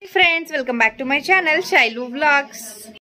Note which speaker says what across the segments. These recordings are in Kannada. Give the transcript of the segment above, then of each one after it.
Speaker 1: Friends welcome back to my channel Shailu vlogs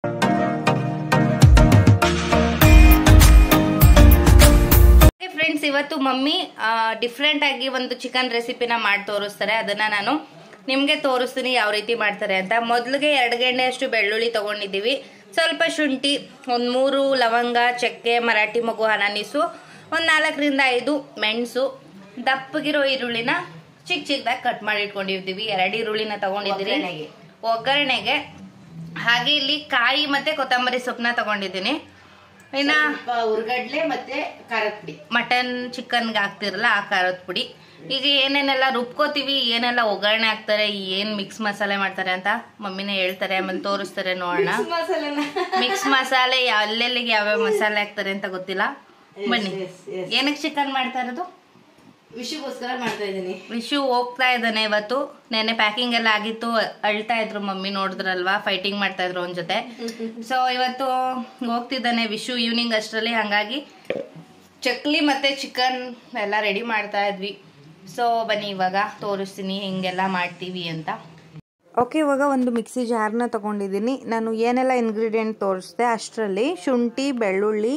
Speaker 1: friends ಇವತ್ತು ಮಮ್ಮಿ ಡಿಫ್ರೆಂಟ್ ಆಗಿ ಒಂದು ಚಿಕನ್ ರೆಸಿಪಿನ ಮಾಡಿ ತೋರಿಸ್ತಾರೆ ಅದನ್ನ ನಾನು ನಿಮ್ಗೆ ತೋರಿಸ್ತೀನಿ ಯಾವ ರೀತಿ ಮಾಡ್ತಾರೆ ಅಂತ ಮೊದಲಿಗೆ ಎರಡು ಗೆಣ್ಣೆಯಷ್ಟು ಬೆಳ್ಳುಳ್ಳಿ ತಗೊಂಡಿದ್ದೀವಿ ಸ್ವಲ್ಪ ಶುಂಠಿ ಒಂದು ಮೂರು ಲವಂಗ ಚಕ್ಕೆ ಮರಾಠಿ ಮಗು ಹನಾನಿಸು ಒಂದು ನಾಲ್ಕರಿಂದ ಐದು ಮೆಣಸು ದಪ್ಪಗಿರೋ ಈರುಳ್ಳಿನ ಚಿಕ್ಕ ಚಿಕ್ಕದಾಗಿ ಕಟ್ ಮಾಡಿ ಇಟ್ಕೊಂಡಿದ್ದೀವಿ ಎರಡು ಈರುಳ್ಳಿನ ತಗೊಂಡಿದ್ದೀರಿ
Speaker 2: ಒಗ್ಗರಣೆಗೆ.
Speaker 1: ಒಗ್ಗರಣೆಗೆ ಹಾಗೆ ಇಲ್ಲಿ ಕಾಯಿ ಮತ್ತೆ ಕೊತ್ತಂಬರಿ ಸೊಪ್ಪನ್ನ ತಗೊಂಡಿದ್ದೀನಿ ಇನ್ನ
Speaker 2: ಸ್ವಲ್ಪ ಉರ್ಗಡ್ಲೆ ಮತ್ತೆ ಖಾರದ ಪುಡಿ
Speaker 1: ಮಟನ್ ಚಿಕನ್ಗೆ ಹಾಕ್ತಿರಲ್ಲ ಆ ಖಾರದ ಪುಡಿ ಈಗ ಏನೇನೆಲ್ಲ ರುಬ್ಕೋತೀವಿ ಏನೆಲ್ಲ ಒಗ್ಗರಣೆ ಹಾಕ್ತಾರೆ ಏನ್ ಮಿಕ್ಸ್ ಮಸಾಲೆ ಮಾಡ್ತಾರೆ ಅಂತ ಮಮ್ಮಿನೇ ಹೇಳ್ತಾರೆ ಆಮೇಲೆ ತೋರಿಸ್ತಾರೆ ನೋಡೋಣ
Speaker 2: ಮಸಾಲೆನ
Speaker 1: ಮಿಕ್ಸ್ ಮಸಾಲೆ ಎಲ್ಲೆಲ್ಲಿಗೆ ಯಾವ್ಯಾವ ಮಸಾಲೆ ಹಾಕ್ತಾರೆ ಅಂತ ಗೊತ್ತಿಲ್ಲ ಬನ್ನಿ
Speaker 2: yes, yes.
Speaker 1: ಏನಕ್ಕೆ ಚಿಕನ್ ಮಾಡ್ತಾ ಇರೋದು
Speaker 2: ವಿಷಗೋಸ್ಕರ ಮಾಡ್ತಾ ಇದ್ದೀನಿ
Speaker 1: ವಿಶು ಹೋಗ್ತಾ ಇದ್ದಾನೆ ಇವತ್ತು ನೆನ್ನೆ ಪ್ಯಾಕಿಂಗ್ ಎಲ್ಲ ಆಗಿತ್ತು ಅಳ್ತಾ ಇದ್ರು ಮಮ್ಮಿ ನೋಡಿದ್ರಲ್ವಾ ಫೈಟಿಂಗ್ ಮಾಡ್ತಾ ಇದ್ರು ಅವನ ಜೊತೆ ಸೊ ಇವತ್ತು ಹೋಗ್ತಿದ್ದಾನೆ ವಿಶು ಈವ್ನಿಂಗ್ ಅಷ್ಟರಲ್ಲಿ ಹಂಗಾಗಿ ಚಕ್ಲಿ ಮತ್ತೆ ಚಿಕನ್ ಎಲ್ಲ ರೆಡಿ ಮಾಡ್ತಾ ಇದ್ವಿ ಸೊ ಬನ್ನಿ ಇವಾಗ ತೋರಿಸ್ತೀನಿ ಹಿಂಗೆಲ್ಲ ಮಾಡ್ತೀವಿ ಅಂತ ಓಕೆ ಇವಾಗ ಒಂದು ಮಿಕ್ಸಿ ಜಾರ್ನ ತಗೊಂಡಿದ್ದೀನಿ ನಾನು ಏನೆಲ್ಲ ಇಂಗ್ರೀಡಿಯೆಂಟ್ ತೋರಿಸ್ದೆ ಅಷ್ಟರಲ್ಲಿ ಶುಂಠಿ ಬೆಳ್ಳುಳ್ಳಿ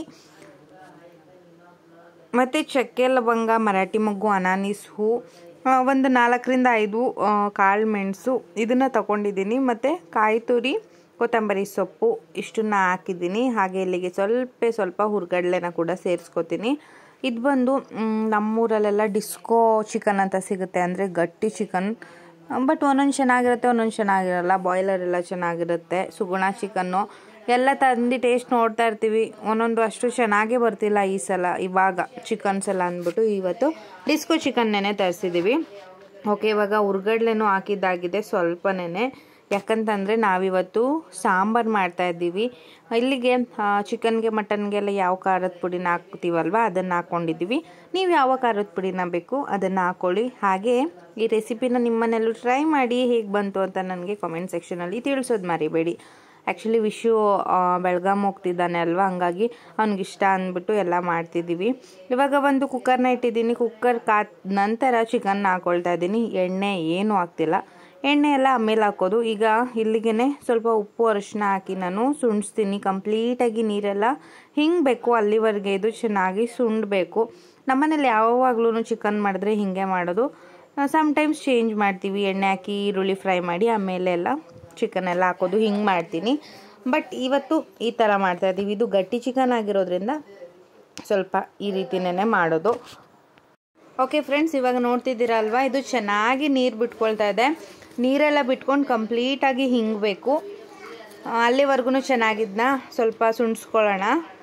Speaker 1: ಮತ್ತು ಚಕ್ಕೆ ಲವಂಗ ಮರಾಠಿ ಮೊಗ್ಗು ಅನಾನಿಸ್ ಹೂ ಆ, ಒಂದು ನಾಲ್ಕರಿಂದ ಐದು ಕಾಳು ಮೆಣಸು ಇದನ್ನು ತಗೊಂಡಿದ್ದೀನಿ ಮತ್ತು ಕಾಯಿ ತುರಿ ಕೊತ್ತಂಬರಿ ಸೊಪ್ಪು ಇಷ್ಟನ್ನ ಹಾಕಿದ್ದೀನಿ ಹಾಗೆ ಇಲ್ಲಿಗೆ ಸ್ವಲ್ಪ ಸ್ವಲ್ಪ ಹುರ್ಗಡ್ಲೆನ ಕೂಡ ಸೇರಿಸ್ಕೊತೀನಿ ಇದು ಬಂದು ಮ್, ನಮ್ಮೂರಲ್ಲೆಲ್ಲ ಡಿಸ್ಕೋ ಚಿಕನ್ ಅಂತ ಸಿಗುತ್ತೆ ಅಂದರೆ ಗಟ್ಟಿ ಚಿಕನ್ ಬಟ್ ಒಂದೊಂದು ಚೆನ್ನಾಗಿರುತ್ತೆ ಒಂದೊಂದು ಚೆನ್ನಾಗಿರಲ್ಲ ಬಾಯ್ಲರ್ ಎಲ್ಲ ಚೆನ್ನಾಗಿರುತ್ತೆ ಸುಗುಣ ಚಿಕನ್ನು ಎಲ್ಲ ತಂದು ಟೇಸ್ಟ್ ನೋಡ್ತಾ ಇರ್ತೀವಿ ಒಂದೊಂದು ಅಷ್ಟು ಚೆನ್ನಾಗೇ ಬರ್ತಿಲ್ಲ ಈ ಸಲ ಇವಾಗ ಚಿಕನ್ಸ್ ಎಲ್ಲ ಅಂದ್ಬಿಟ್ಟು ಇವತ್ತು ಡಿಸ್ಕೋ ಚಿಕನ್ನೇ ತರಿಸಿದ್ದೀವಿ ಓಕೆ ಇವಾಗ ಉರ್ಗಡ್ಲೆನೂ ಹಾಕಿದ್ದಾಗಿದೆ ಸ್ವಲ್ಪನೇ ಯಾಕಂತಂದರೆ ನಾವಿವತ್ತು ಸಾಂಬಾರು ಮಾಡ್ತಾ ಇದ್ದೀವಿ ಇಲ್ಲಿಗೆ ಚಿಕನ್ಗೆ ಮಟನ್ಗೆಲ್ಲ ಯಾವ ಖಾರದ ಪುಡಿನ ಹಾಕ್ತೀವಲ್ವ ಅದನ್ನು ಹಾಕ್ಕೊಂಡಿದ್ದೀವಿ ನೀವು ಯಾವ ಖಾರದ ಪುಡಿನ ಬೇಕು ಅದನ್ನು ಹಾಕ್ಕೊಳ್ಳಿ ಹಾಗೆ ಈ ರೆಸಿಪಿನ ನಿಮ್ಮನೆಲ್ಲೂ ಟ್ರೈ ಮಾಡಿ ಹೇಗೆ ಬಂತು ಅಂತ ನನಗೆ ಕಾಮೆಂಟ್ ಸೆಕ್ಷನಲ್ಲಿ ತಿಳಿಸೋದು ಮರಿಬೇಡಿ ಆ್ಯಕ್ಚುಲಿ ವಿಶು ಬೆಳಗಾಂ ಹೋಗ್ತಿದ್ದಾನೆ ಅಲ್ವಾ ಹಂಗಾಗಿ ಅವ್ನಿಗಿಷ್ಟ ಅಂದ್ಬಿಟ್ಟು ಎಲ್ಲ ಮಾಡ್ತಿದ್ದೀವಿ ಇವಾಗ ಒಂದು ಕುಕ್ಕರ್ನ ಇಟ್ಟಿದ್ದೀನಿ ಕುಕ್ಕರ್ ಕಾದ ನಂತರ ಚಿಕನ್ ಹಾಕ್ಕೊಳ್ತಾ ಇದ್ದೀನಿ ಎಣ್ಣೆ ಏನೂ ಹಾಕ್ತಿಲ್ಲ ಎಣ್ಣೆ ಎಲ್ಲ ಆಮೇಲೆ ಹಾಕೋದು ಈಗ ಇಲ್ಲಿಗೆ ಸ್ವಲ್ಪ ಉಪ್ಪು ಅರಿಶಿನ ಹಾಕಿ ನಾನು ಸುಣ್ಸ್ತೀನಿ ಕಂಪ್ಲೀಟಾಗಿ ನೀರೆಲ್ಲ ಹಿಂಗಬೇಕು ಅಲ್ಲಿವರೆಗೆ ಇದು ಚೆನ್ನಾಗಿ ಸುಂಡಬೇಕು ನಮ್ಮನೇಲಿ ಯಾವಾಗಲೂ ಚಿಕನ್ ಮಾಡಿದ್ರೆ ಹಿಂಗೆ ಮಾಡೋದು ಸಮ್ಟೈಮ್ಸ್ ಚೇಂಜ್ ಮಾಡ್ತೀವಿ ಎಣ್ಣೆ ಹಾಕಿ ಈರುಳ್ಳಿ ಫ್ರೈ ಮಾಡಿ ಆಮೇಲೆ ಎಲ್ಲ ಚಿಕನ್ ಎಲ್ಲ ಹಾಕೋದು ಹಿಂಗೆ ಮಾಡ್ತೀನಿ ಬಟ್ ಇವತ್ತು ಈ ಥರ ಮಾಡ್ತಾ ಇದ್ದೀವಿ ಇದು ಗಟ್ಟಿ ಚಿಕನ್ ಆಗಿರೋದ್ರಿಂದ ಸ್ವಲ್ಪ ಈ ರೀತಿನೇ ಮಾಡೋದು ಓಕೆ ಫ್ರೆಂಡ್ಸ್ ಇವಾಗ ನೋಡ್ತಿದ್ದೀರಲ್ವಾ ಇದು ಚೆನ್ನಾಗಿ ನೀರು ಬಿಟ್ಕೊಳ್ತಾ ಇದೆ ನೀರೆಲ್ಲ ಬಿಟ್ಕೊಂಡು ಕಂಪ್ಲೀಟಾಗಿ ಹಿಂಗಬೇಕು ಅಲ್ಲಿವರೆಗೂ ಚೆನ್ನಾಗಿದ್ನ ಸ್ವಲ್ಪ ಸುಣ್ಸ್ಕೊಳ್ಳೋಣ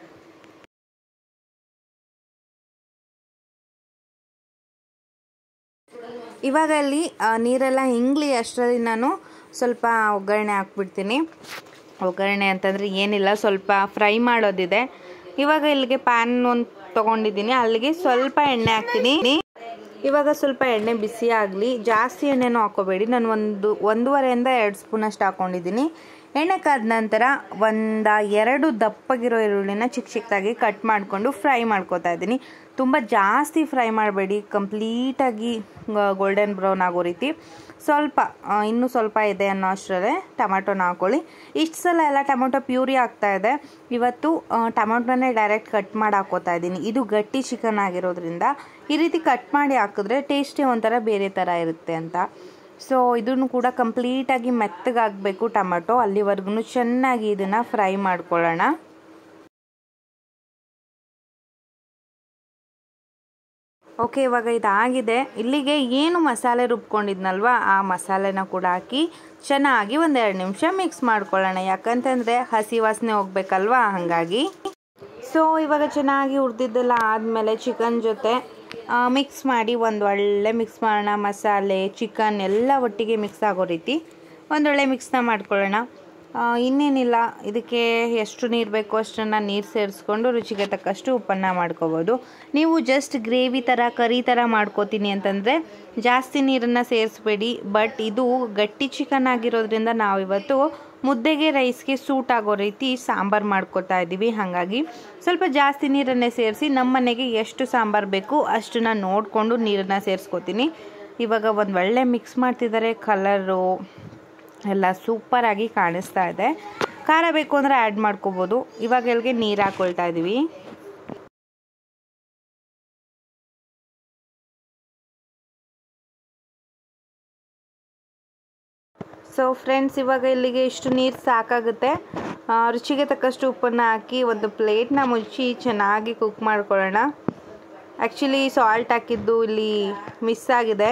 Speaker 1: ಇವಾಗ ಅಲ್ಲಿ ಆ, ನೀರೆಲ್ಲ ಹಿಂಗ್ಲಿ ಅಷ್ಟರಲ್ಲಿ ನಾನು ಸ್ವಲ್ಪ ಒಗ್ಗರಣೆ ಹಾಕ್ಬಿಡ್ತೀನಿ ಒಗ್ಗರಣೆ ಅಂತಂದರೆ ಏನಿಲ್ಲ ಸ್ವಲ್ಪ ಫ್ರೈ ಮಾಡೋದಿದೆ ಇವಾಗ ಇಲ್ಲಿಗೆ ಪ್ಯಾನ್ ಒಂದು ತೊಗೊಂಡಿದ್ದೀನಿ ಅಲ್ಲಿಗೆ ಸ್ವಲ್ಪ ಎಣ್ಣೆ ಹಾಕ್ತೀನಿ ಇವಾಗ ಸ್ವಲ್ಪ ಎಣ್ಣೆ ಬಿಸಿ ಆಗಲಿ ಜಾಸ್ತಿ ಎಣ್ಣೆನೂ ಹಾಕೋಬೇಡಿ ನಾನು ಒಂದು ಒಂದೂವರೆಯಿಂದ ಎರಡು ಸ್ಪೂನ್ ಅಷ್ಟು ಹಾಕ್ಕೊಂಡಿದ್ದೀನಿ ಎಣ್ಣೆ ಕಾದ ನಂತರ ಒಂದು ಎರಡು ದಪ್ಪಗಿರೋ ಈರುಳ್ಳಿನ ಚಿಕ್ಕ ಚಿಕ್ಕದಾಗಿ ಕಟ್ ಮಾಡಿಕೊಂಡು ಫ್ರೈ ಮಾಡ್ಕೊತಾ ಇದ್ದೀನಿ ತುಂಬ ಜಾಸ್ತಿ ಫ್ರೈ ಮಾಡಬೇಡಿ ಕಂಪ್ಲೀಟಾಗಿ ಗೋಲ್ಡನ್ ಬ್ರೌನ್ ಆಗೋ ರೀತಿ ಸ್ವಲ್ಪ ಆ, ಇನ್ನೂ ಸ್ವಲ್ಪ ಇದೆ ಅನ್ನೋ ಅಷ್ಟರಲ್ಲೇ ಟೊಮೆಟೊನ ಹಾಕೊಳ್ಳಿ ಇಷ್ಟು ಸಲ ಎಲ್ಲ ಟೊಮೆಟೊ ಪ್ಯೂರಿ ಆಗ್ತಾ ಇದೆ ಇವತ್ತು ಆ, ಟೊಮೆಟೊನೇ ಡೈರೆಕ್ಟ್ ಕಟ್ ಮಾಡಿ ಹಾಕೋತಾ ಇದ್ದೀನಿ ಇದು ಗಟ್ಟಿ ಚಿಕನ್ ಆಗಿರೋದ್ರಿಂದ ಈ ರೀತಿ ಕಟ್ ಮಾಡಿ ಹಾಕಿದ್ರೆ ಟೇಸ್ಟೇ ಒಂಥರ ಬೇರೆ ಥರ ಇರುತ್ತೆ ಅಂತ ಸೊ ಇದನ್ನು ಕೂಡ ಕಂಪ್ಲೀಟಾಗಿ ಮೆತ್ತಗಾಗಬೇಕು ಟೊಮೆಟೊ ಅಲ್ಲಿವರೆಗೂ ಚೆನ್ನಾಗಿ ಇದನ್ನು ಫ್ರೈ ಮಾಡ್ಕೊಳ್ಳೋಣ ಓಕೆ ಇವಾಗ ಇದಾಗಿದೆ ಇಲ್ಲಿಗೆ ಏನು ಮಸಾಲೆ ರುಬ್ಕೊಂಡಿದ್ನಲ್ವ ಆ ಮಸಾಲೆನ ಕೂಡ ಹಾಕಿ ಚೆನ್ನಾಗಿ ಒಂದೆರಡು ನಿಮಿಷ ಮಿಕ್ಸ್ ಮಾಡ್ಕೊಳ್ಳೋಣ ಯಾಕಂತಂದರೆ ಹಸಿ ವಾಸನೆ ಹೋಗ್ಬೇಕಲ್ವಾ ಹಾಗಾಗಿ ಸೊ ಇವಾಗ ಚೆನ್ನಾಗಿ ಹುರಿದಿದ್ದೆಲ್ಲ ಆದಮೇಲೆ ಚಿಕನ್ ಜೊತೆ ಮಿಕ್ಸ್ ಮಾಡಿ ಒಂದು ಒಳ್ಳೆ ಮಿಕ್ಸ್ ಮಾಡೋಣ ಮಸಾಲೆ ಚಿಕನ್ ಎಲ್ಲ ಒಟ್ಟಿಗೆ ಮಿಕ್ಸ್ ಆಗೋ ರೀತಿ ಒಂದೊಳ್ಳೆ ಮಿಕ್ಸ್ನ ಮಾಡ್ಕೊಳ್ಳೋಣ ಆ, ಇನ್ನೇನಿಲ್ಲ ಇದಕ್ಕೆ ಎಷ್ಟು ನೀರು ಬೇಕೋ ಅಷ್ಟನ್ನು ನೀರು ಸೇರಿಸ್ಕೊಂಡು ರುಚಿಗೆ ತಕ್ಕಷ್ಟು ಉಪ್ಪನ್ನು ಮಾಡ್ಕೋಬೋದು ನೀವು ಜಸ್ಟ್ ಗ್ರೇವಿ ಥರ ಕರಿ ಥರ ಮಾಡ್ಕೋತೀನಿ ಅಂತಂದರೆ ಜಾಸ್ತಿ ನೀರನ್ನು ಸೇರಿಸ್ಬೇಡಿ ಬಟ್ ಇದು ಗಟ್ಟಿ ಚಿಕನ್ ಆಗಿರೋದ್ರಿಂದ ನಾವಿವತ್ತು ಮುದ್ದೆಗೆ ರೈಸ್ಗೆ ಸೂಟ್ ಆಗೋ ರೀತಿ ಸಾಂಬಾರು ಮಾಡ್ಕೊತಾ ಇದ್ದೀವಿ ಹಾಗಾಗಿ ಸ್ವಲ್ಪ ಜಾಸ್ತಿ ನೀರನ್ನೇ ಸೇರಿಸಿ ನಮ್ಮ ಮನೆಗೆ ಎಷ್ಟು ಸಾಂಬಾರು ಬೇಕು ಅಷ್ಟನ್ನ ನೋಡಿಕೊಂಡು ನೀರನ್ನು ಸೇರಿಸ್ಕೊತೀನಿ ಇವಾಗ ಒಂದು ಒಳ್ಳೆ ಮಿಕ್ಸ್ ಮಾಡ್ತಿದ್ದಾರೆ ಕಲರು ಎಲ್ಲ ಸೂಪರಾಗಿ ಕಾಣಿಸ್ತಾ ಇದೆ ಖಾರ ಬೇಕು ಅಂದರೆ ಆ್ಯಡ್ ಮಾಡ್ಕೋಬೋದು ಇವಾಗ ಎಲ್ಲಿಗೆ ನೀರು ಹಾಕ್ಕೊಳ್ತಾ ಇದ್ದೀವಿ ಸೊ ಫ್ರೆಂಡ್ಸ್ ಇವಾಗ ಇಲ್ಲಿಗೆ ಇಷ್ಟು ನೀರು ಸಾಕಾಗುತ್ತೆ ಆ, ರುಚಿಗೆ ತಕ್ಕಷ್ಟು ಉಪ್ಪನ್ನು ಹಾಕಿ ಒಂದು ಪ್ಲೇಟ್ನ ಮುಚ್ಚಿ ಚೆನ್ನಾಗಿ ಕುಕ್ ಮಾಡ್ಕೊಳ್ಳೋಣ ಆ್ಯಕ್ಚುಲಿ ಸಾಲ್ಟ್ ಹಾಕಿದ್ದು ಇಲ್ಲಿ ಮಿಸ್ ಆಗಿದೆ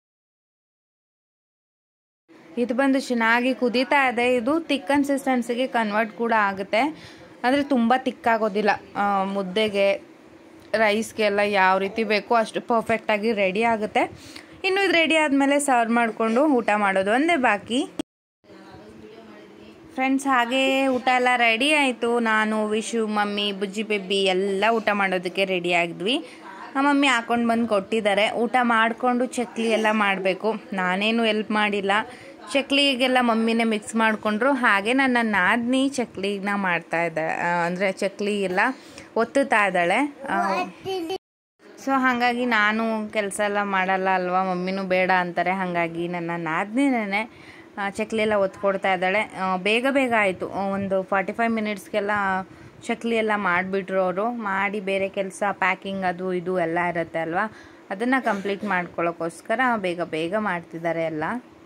Speaker 1: ಇದು ಬಂದು ಚೆನ್ನಾಗಿ ಕುದೀತಾ ಇದೆ ಇದು ತಿಕ್ ಕನ್ಸಿಸ್ಟೆನ್ಸಿಗೆ ಕನ್ವರ್ಟ್ ಕೂಡ ಆಗುತ್ತೆ ಅಂದರೆ ತುಂಬ ತಿಕ್ಕಾಗೋದಿಲ್ಲ ಆ, ಮುದ್ದೆಗೆ ರೈಸ್ಗೆಲ್ಲ ಯಾವ ರೀತಿ ಬೇಕೋ ಅಷ್ಟು ಪರ್ಫೆಕ್ಟಾಗಿ ರೆಡಿ ಆಗುತ್ತೆ ಇನ್ನು ಇದು ರೆಡಿ ಆದಮೇಲೆ ಸರ್ವ್ ಮಾಡಿಕೊಂಡು ಊಟ ಮಾಡೋದು ಒಂದೇ ಬಾಕಿ ಫ್ರೆಂಡ್ಸ್ ಹಾಗೆ ಊಟ ಎಲ್ಲ ರೆಡಿ ಆಯಿತು ನಾನು ವಿಶು ಮಮ್ಮಿ ಬುಜ್ಜಿ ಬೇಬಿ ಎಲ್ಲ ಊಟ ಮಾಡೋದಕ್ಕೆ ರೆಡಿ ಆಗಿದ್ವಿ ಆ ಮಮ್ಮಿ ಹಾಕೊಂಡು ಬಂದು ಕೊಟ್ಟಿದ್ದಾರೆ ಊಟ ಮಾಡಿಕೊಂಡು ಚಕ್ಲಿ ಎಲ್ಲ ಮಾಡಬೇಕು ನಾನೇನು ಎಲ್ಪ್ ಮಾಡಿಲ್ಲ ಚಕ್ಲಿಗೆಲ್ಲ ಮಮ್ಮಿನೇ ಮಿಕ್ಸ್ ಮಾಡಿಕೊಂಡ್ರು ಹಾಗೆ ನನ್ನ ನಾದಿನಿ ಚಕ್ಲಿನ ಮಾಡ್ತಾ ಇದ್ದಾಳೆ ಅಂದರೆ ಚಕ್ಲಿ ಎಲ್ಲ ಒತ್ತುತ್ತಾ ಇದ್ದಾಳೆ ಆ, ಸೊ ಹಾಗಾಗಿ ನಾನು ಕೆಲಸ ಎಲ್ಲ ಮಾಡಲ್ಲ ಅಲ್ವಾ ಮಮ್ಮಿನೂ ಬೇಡ ಅಂತಾರೆ ಹಾಗಾಗಿ ನನ್ನ ನಾದಿನಿನೇ ಚಕ್ಲಿ ಎಲ್ಲ ಒತ್ಕೊಡ್ತಾ ಇದ್ದಾಳೆ ಆ, ಬೇಗ ಬೇಗ ಆಯಿತು ಒಂದು ಫಾರ್ಟಿ ಫೈವ್ ಮಿನಿಟ್ಸ್ಗೆಲ್ಲ ಚಕ್ಲಿ ಎಲ್ಲ ಮಾಡಿಬಿಟ್ರು ಅವರು ಮಾಡಿ ಬೇರೆ ಕೆಲಸ ಪ್ಯಾಕಿಂಗ್ ಅದು ಇದು ಎಲ್ಲ ಇರುತ್ತೆ ಅಲ್ವಾ ಅದನ್ನು ಕಂಪ್ಲೀಟ್ ಮಾಡ್ಕೊಳ್ಳೋಕ್ಕೋಸ್ಕರ ಬೇಗ ಬೇಗ ಮಾಡ್ತಿದ್ದಾರೆ ಎಲ್ಲ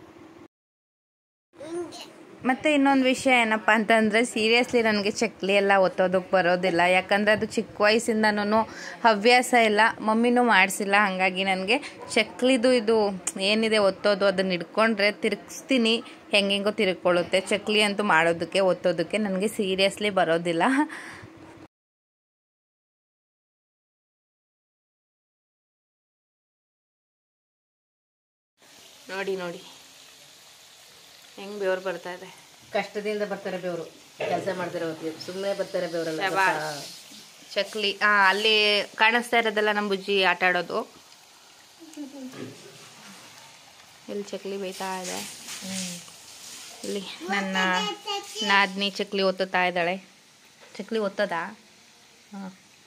Speaker 1: ಮತ್ತು ಇನ್ನೊಂದು ವಿಷಯ ಏನಪ್ಪ ಅಂತಂದರೆ ಸೀರಿಯಸ್ಲಿ ನನಗೆ ಚಕ್ಲಿ ಎಲ್ಲ ಒತ್ತೋದಕ್ಕೆ ಬರೋದಿಲ್ಲ ಯಾಕಂದರೆ ಅದು ಚಿಕ್ಕ ವಯಸ್ಸಿಂದನೂ ಹವ್ಯಾಸ ಇಲ್ಲ ಮಮ್ಮಿನೂ ಮಾಡಿಸಿಲ್ಲ ಹಾಗಾಗಿ ನನಗೆ ಚಕ್ಲಿದು ಇದು ಏನಿದೆ ಒತ್ತೋದು ಅದನ್ನ ಹಿಡ್ಕೊಂಡ್ರೆ ತಿರುಗಿಸ್ತೀನಿ ಹೆಂಗೆಂಗೋ ತಿರುಗ್ಕೊಳ್ಳುತ್ತೆ ಚಕ್ಲಿ ಅಂತೂ ಮಾಡೋದಕ್ಕೆ ಒತ್ತೋದಕ್ಕೆ ನನಗೆ ಸೀರಿಯಸ್ಲಿ ಬರೋದಿಲ್ಲ ನೋಡಿ ನೋಡಿ ಹೆಂಗೆ ಬೆವರು ಬರ್ತಾ ಇದೆ
Speaker 2: ಕಷ್ಟದಿಂದ ಬರ್ತಾರೆ ಬೆವರು ಕೆಲಸ ಮಾಡ್ತಾರೆ ಹೊತ್ತಿಗೆ ಸುಮ್ಮನೆ ಬರ್ತಾರೆ ಬೆವರಲ್ಲ
Speaker 1: ಶಬಾಷ್. ಚಕ್ಲಿ ಆ ಅಲ್ಲಿ ಕಾಣಿಸ್ತಾ ಇರೋದೆಲ್ಲ ನಮ್ಮ ಬುಜ್ಜಿ ಆಟ ಆಡೋದು ಇಲ್ಲಿ ಚಕ್ಲಿ ಬೇಯ್ತಾ ಇದೆ ಇಲ್ಲಿ ನನ್ನ ನಾದ್ನಿ ಚಕ್ಲಿ ಒತ್ತುತ್ತಾ ಇದ್ದಾಳೆ ಚಕ್ಲಿ ಒತ್ತದಾ ಹಾಂ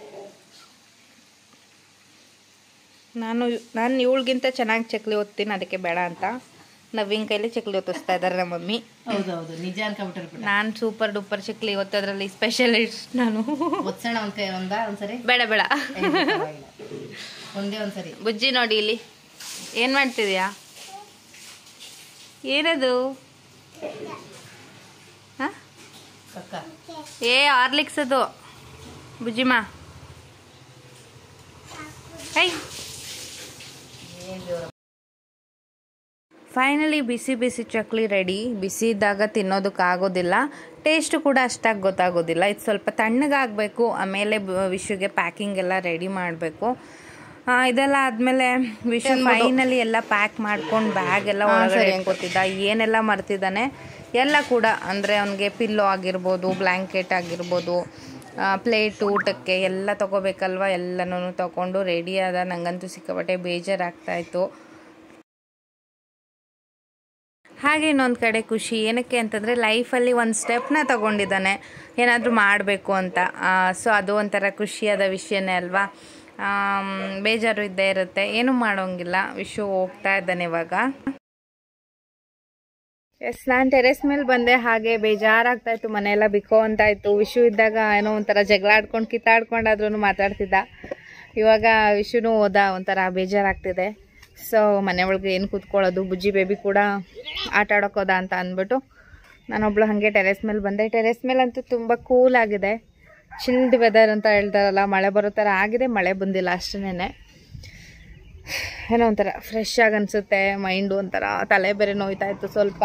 Speaker 1: ನಾನು ನಾನು ಇವಳಿಗಿಂತ ಚೆನ್ನಾಗಿ ಚಕ್ಲಿ ಒತ್ತೀನಿ ಅದಕ್ಕೆ ಬೇಡ ಅಂತ ನವೀನ್ ಕೈಲಿ ಚಕ್ಲಿ ಒತ್ತಿಸ್ತಾ ಇದ್ದಾರೆ ನಮ್ಮ ಮಮ್ಮಿ
Speaker 2: ಹೌದೌದು ನಿಜ ಅನ್ಕೊಂಬಿಟ್ರೆ ಬಿಡ
Speaker 1: ನಾನು ಸೂಪರ್ ಡೂಪರ್ ಚಕ್ಲಿ ಒತ್ತೋದ್ರಲ್ಲಿ ಸ್ಪೆಷಲಿಸ್ಟ್ ನಾನು
Speaker 2: ಒತ್ಸೋಣ ಒಂದ್ ಕೈ ಒಂದ ಒಂದ್ಸರಿ
Speaker 1: ಬೇಡ ಬೇಡ
Speaker 2: ಏ, ಪರವಾಗಿಲ್ಲ. ಒಂದೇ ಒಂದ್ಸರಿ
Speaker 1: ಬುಜ್ಜಿ ನೋಡಿ ಇಲ್ಲಿ ಏನು ಮಾಡ್ತಿದ್ಯಾ ಏನದು ಹ?
Speaker 2: ಕಕ್ಕ
Speaker 1: ಏ ಹಾರ್ಲಿಕ್ಸ್ ಅದು ಬುಜ್ಜಿಮಾ ಐ
Speaker 2: ಏನ್ ಬೆವರು
Speaker 1: ಫೈನಲಿ ಬಿಸಿ ಬಿಸಿ ಚಕ್ಲಿ ರೆಡಿ ಬಿಸಿ ಇದ್ದಾಗ ತಿನ್ನೋದಕ್ಕಾಗೋದಿಲ್ಲ ಟೇಸ್ಟು ಕೂಡ ಅಷ್ಟಾಗಿ ಗೊತ್ತಾಗೋದಿಲ್ಲ ಇದು ಸ್ವಲ್ಪ ತಣ್ಣಗಾಗಬೇಕು ಆಮೇಲೆ ಬ- ವಿಶುಗೆ ಪ್ಯಾಕಿಂಗ್ ಎಲ್ಲ ರೆಡಿ ಮಾಡಬೇಕು ಇದೆಲ್ಲ ಆದಮೇಲೆ ವಿಶು ಫೈನಲಿ ಎಲ್ಲ ಪ್ಯಾಕ್ ಮಾಡ್ಕೊಂಡು ಬ್ಯಾಗ್ ಎಲ್ಲ ಒಳಗಡೆ ಇಟ್ಕೊತಿದ್ದ ಏನೆಲ್ಲ ಮರ್ತಿದ್ದಾನೆ ಎಲ್ಲ ಕೂಡ ಅಂದರೆ ಅವನಿಗೆ ಪಿಲ್ಲೋ ಆಗಿರ್ಬೋದು ಬ್ಲ್ಯಾಂಕೆಟ್ ಆಗಿರ್ಬೋದು ಪ್ಲೇಟ್ ಊಟಕ್ಕೆ ಎಲ್ಲ ತಗೋಬೇಕಲ್ವ ಎಲ್ಲನೂ ತಗೊಂಡು ರೆಡಿ ಆದ ನನಗಂತೂ ಸಿಕ್ಕಾಪಟ್ಟೆ ಬೇಜಾರಾಗ್ತಾಯಿತ್ತು ಹಾಗೆ ಇನ್ನೊಂದು ಕಡೆ ಖುಷಿ ಏನಕ್ಕೆ ಅಂತಂದರೆ ಲೈಫಲ್ಲಿ ಒಂದು ಸ್ಟೆಪ್ನ ತಗೊಂಡಿದ್ದಾನೆ ಏನಾದರೂ ಮಾಡಬೇಕು ಅಂತ ಸೊ ಅದು ಒಂಥರ ಖುಷಿಯಾದ ವಿಷಯನೇ ಅಲ್ವಾ ಆಮ್, ಬೇಜಾರು ಇದ್ದೇ ಇರುತ್ತೆ ಏನೂ ಮಾಡೋಂಗಿಲ್ಲ ವಿಶು ಹೋಗ್ತಾ ಇದ್ದಾನೆ ಇವಾಗ ಎಸ್ ನಾನು ಟೆರೆಸ್ ಮೇಲೆ ಬಂದೆ ಹಾಗೆ ಬೇಜಾರಾಗ್ತಾ ಇತ್ತು ಮನೆಯೆಲ್ಲ ಬಿಕ್ಕೋ ಅಂತ ಇತ್ತು ವಿಶು ಇದ್ದಾಗ ಏನೋ ಒಂಥರ ಜಗಳ ಆಡ್ಕೊಂಡು ಕಿತ್ತಾಡ್ಕೊಂಡಾದ್ರೂ ಮಾತಾಡ್ತಿದ್ದ ಇವಾಗ ವಿಶುನು ಹೋದ ಒಂಥರ ಬೇಜಾರಾಗ್ತಿದೆ ಸೊ ಮನೆ ಒಳಗೆ ಏನು ಕೂತ್ಕೊಳ್ಳೋದು ಬುಜ್ಜಿ ಬೇಬಿ ಕೂಡ ಆಟ ಆಡೋಕೆ ಹೋದ ಅಂತ ಅಂದ್ಬಿಟ್ಟು ನಾನೊಬ್ಳು ಹಾಗೆ ಟೆರೆಸ್ ಮೇಲೆ ಬಂದೆ ಟೆರೆಸ್ ಮೇಲಂತೂ ತುಂಬ ಕೂಲ್ ಆಗಿದೆ ಚಿಲ್ಡ್ ವೆದರ್ ಅಂತ ಹೇಳ್ತಾರಲ್ಲ ಮಳೆ ಬರೋ ಥರ ಆಗಿದೆ ಮಳೆ ಬಂದಿಲ್ಲ ಅಷ್ಟೇನೆ ಏನೋ ಒಂಥರ ಫ್ರೆಶ್ ಆಗಿ ಅನಿಸುತ್ತೆ ಮೈಂಡು ಒಂಥರ ತಲೆ ಬೇರೆ ನೋಯ್ತಾ ಇತ್ತು ಸ್ವಲ್ಪ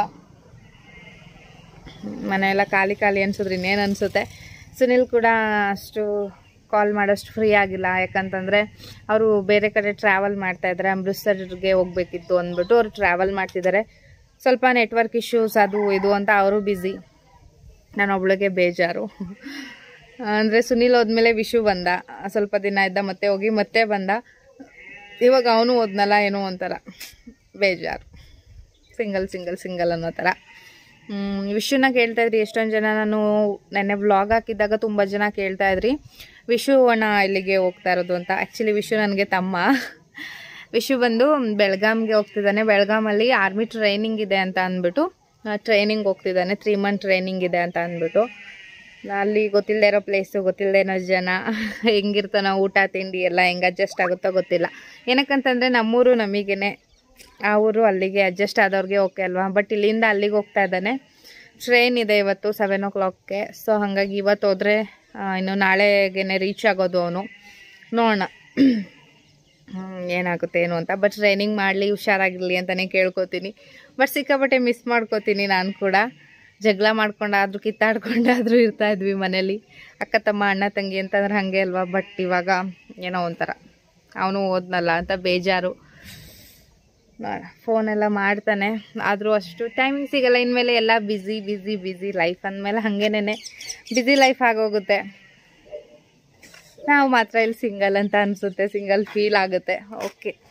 Speaker 1: ಮನೆಯೆಲ್ಲ ಖಾಲಿ ಖಾಲಿ ಅನ್ಸಿದ್ರೆ ಇನ್ನೇನು ಅನಿಸುತ್ತೆ ಸುನಿಲ್ ಕೂಡ ಅಷ್ಟು ಕಾಲ್ ಮಾಡೋಷ್ಟು ಫ್ರೀ ಆಗಿಲ್ಲ ಯಾಕಂತಂದರೆ ಅವರು ಬೇರೆ ಕಡೆ ಟ್ರಾವೆಲ್ ಮಾಡ್ತಾ ಇದ್ದಾರೆ ಅಮೃತ್ಸರ್ಗೆ ಹೋಗ್ಬೇಕಿತ್ತು ಅಂದ್ಬಿಟ್ಟು ಅವ್ರು ಟ್ರಾವೆಲ್ ಮಾಡ್ತಿದ್ದಾರೆ ಸ್ವಲ್ಪ ನೆಟ್ವರ್ಕ್ ಇಶ್ಯೂಸ್ ಅದು ಇದು ಅಂತ ಅವರು ಬ್ಯುಸಿ ನಾನೊಬ್ಳಿಗೆ ಬೇಜಾರು ಅಂದರೆ ಸುನಿಲ್ ಹೋದ್ಮೇಲೆ ವಿಶು ಬಂದ ಸ್ವಲ್ಪ ದಿನ ಇದ್ದ ಮತ್ತೆ ಹೋಗಿ ಮತ್ತೆ ಬಂದ ಇವಾಗ ಅವನು ಹೋದ್ನಲ್ಲ ಏನೋ ಒಂಥರ ಬೇಜಾರು ಸಿಂಗಲ್ ಸಿಂಗಲ್ ಸಿಂಗಲ್ ಅನ್ನೋ ಥರ ಹ್ಮ್, ವಿಶುನ ಕೇಳ್ತಾ ಇದ್ರಿ ಎಷ್ಟೊಂದು ಜನ ನಾನು ನೆನ್ನೆ ವ್ಲಾಗ್ ಹಾಕಿದ್ದಾಗ ತುಂಬ ಜನ ಕೇಳ್ತಾ ಇದ್ರಿ ವಿಶು ಅಣ್ಣ ಇಲ್ಲಿಗೆ ಹೋಗ್ತಾ ಇರೋದು ಅಂತ ಆ್ಯಕ್ಚುಲಿ ವಿಶು ನನಗೆ ತಮ್ಮ ವಿಶು ಬಂದು ಬೆಳಗಾಮ್ಗೆ ಹೋಗ್ತಿದ್ದಾನೆ ಬೆಳಗಾಮಲ್ಲಿ ಆರ್ಮಿ ಟ್ರೈನಿಂಗ್ ಇದೆ ಅಂತ ಅಂದ್ಬಿಟ್ಟು ಟ್ರೈನಿಂಗ್ ಹೋಗ್ತಿದ್ದಾನೆ ತ್ರೀ ಮಂತ್ ಟ್ರೈನಿಂಗ್ ಇದೆ ಅಂತ ಅಂದ್ಬಿಟ್ಟು ಅಲ್ಲಿ ಗೊತ್ತಿಲ್ಲದೆ ಇರೋ ಪ್ಲೇಸು ಗೊತ್ತಿಲ್ಲದೆ ಇರೋ ಜನ ಹೆಂಗಿರ್ತಾನೋ ಊಟ ತಿಂಡಿ ಎಲ್ಲ ಹೆಂಗೆ ಅಡ್ಜಸ್ಟ್ ಆಗುತ್ತೋ ಗೊತ್ತಿಲ್ಲ ಏನಕ್ಕಂತಂದರೆ ನಮ್ಮೂರು ನಮಗೇನೆ ಆ ಊರು ಅಲ್ಲಿಗೆ ಅಡ್ಜಸ್ಟ್ ಆದವ್ರಿಗೆ ಓಕೆ ಅಲ್ವಾ ಬಟ್ ಇಲ್ಲಿಂದ ಅಲ್ಲಿಗೆ ಹೋಗ್ತಾ ಇದ್ದಾನೆ ಟ್ರೈನ್ ಇದೆ ಇವತ್ತು ಸೆವೆನ್ ಓ ಕ್ಲಾಕ್ಗೆ ಸೊ ಹಾಗಾಗಿ ಇವತ್ತು ಹೋದರೆ ಇನ್ನು ನಾಳೆಗೆ ರೀಚ್ ಆಗೋದು ಅವನು ನೋಡೋಣ ಹ್ಮ್, ಏನಾಗುತ್ತೆ ಏನು ಅಂತ ಬಟ್ ಟ್ರೈನಿಂಗ್ ಮಾಡಲಿ ಹುಷಾರಾಗಿರಲಿ ಅಂತಲೇ ಕೇಳ್ಕೊತೀನಿ ಬಟ್ ಸಿಕ್ಕಾಪಟ್ಟೆ ಮಿಸ್ ಮಾಡ್ಕೋತೀನಿ ನಾನು ಕೂಡ ಜಗಳ ಮಾಡ್ಕೊಂಡಾದ್ರೂ ಕಿತ್ತಾಡ್ಕೊಂಡಾದ್ರೂ ಇರ್ತಾ ಇದ್ವಿ ಮನೇಲಿ ಅಕ್ಕ ತಮ್ಮ ಅಣ್ಣ ತಂಗಿ ಅಂತಂದ್ರೆ ಹಾಗೆ ಅಲ್ವಾ ಬಟ್ ಇವಾಗ ಏನೋ ಒಂಥರ ಅವನು ಓದ್ನಲ್ಲ ಅಂತ ಬೇಜಾರು ಫೋನೆಲ್ಲ ಮಾಡ್ತಾನೆ ಆದರೂ ಅಷ್ಟು ಟೈಮಿಂಗ್ ಸಿಗಲ್ಲ ಇನ್ಮೇಲೆ ಎಲ್ಲ ಬ್ಯುಸಿ ಬ್ಯುಸಿ ಬ್ಯುಸಿ ಲೈಫ್ ಅಂದಮೇಲೆ ಹಾಗೇನೆ ಬ್ಯುಸಿ ಲೈಫ್ ಆಗೋಗುತ್ತೆ ನಾವು ಮಾತ್ರ ಇಲ್ಲಿ ಸಿಂಗಲ್ ಅಂತ ಅನಿಸುತ್ತೆ ಸಿಂಗಲ್ ಫೀಲ್ ಆಗುತ್ತೆ ಓಕೆ